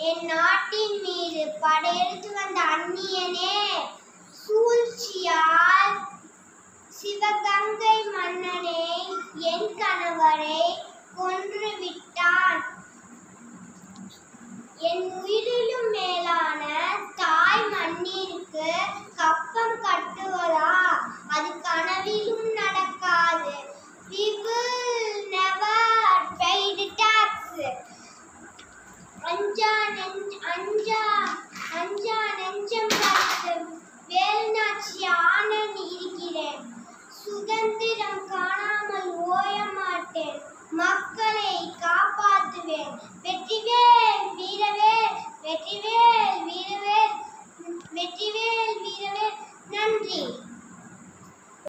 என் நாட்டின் மீது படையெடுத்து வந்த அந்நியனே சூழ்ச்சியால் சிவகங்கை மன்னனே என் கணவரை கொன்று விட்டான் என் உயிரிலும் மேலான தாய் மண்ணிற்கு கப்பம் கட்டுவதா அது கனவிலும் நடக்காது we will never pay the tax அஞ்சா நெஞ்ச அஞ்சா அஞ்சா நெஞ்சம் பார்த்து வேல்நாச்சி ஆனன் இருக்கிறேன் சுதந்திரம் காணாமல் ஓய மாட்டேன் மக்களை காப்பாற்றுவேன் வெற்றிவேல் வீரவேல் வெற்றிவேல் வீரவேல் வெற்றிவேல் வீரவேல் நன்றி